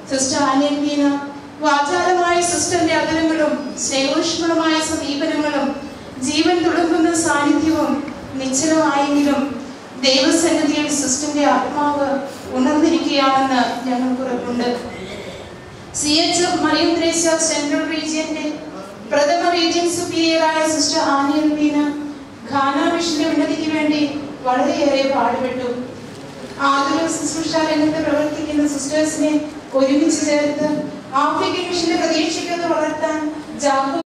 sister ആനന്ദീന വാചാലമായ സിസ്റ്ററിന്റെ അതരങ്ങളും സ്നേഹോഷ്മളമായ സമീപനങ്ങളും ജീവൻ തുളുമ്പുന്ന സാന്നിധ്യവും നിശ്ചലമായെങ്കിലും ദൈവസന്നിധിയിൽ സിസ്റ്ററിന്റെ ആത്മാവ് ഉണർന്നിരിക്കുകയാണെന്ന് ഞങ്ങൾക്ക് ഉറപ്പുണ്ട് C H F Mariam Thresia central റീജിയന്റെ പ്രഥമ റീജിയൻ സുപ്പീരിയറായ സിസ്റ്റർ ആനിയൽബീന ഖാന മിഷന്റെ ഉന്നതിക്ക് വേണ്ടി വളരെയേറെ പാടുപെട്ടു ആതുര ശുശ്രൂഷ രംഗത്ത് പ്രവർത്തിക്കുന്ന സിസ്റ്റേഴ്സിനെ ഒരുമിച്ച് ചേർത്ത് ആഫ്രിക്കൻ മിഷന്റെ പ്രതീക്ഷയ്ക്കൊന്ന് വളർത്താൻ ജാക്കോ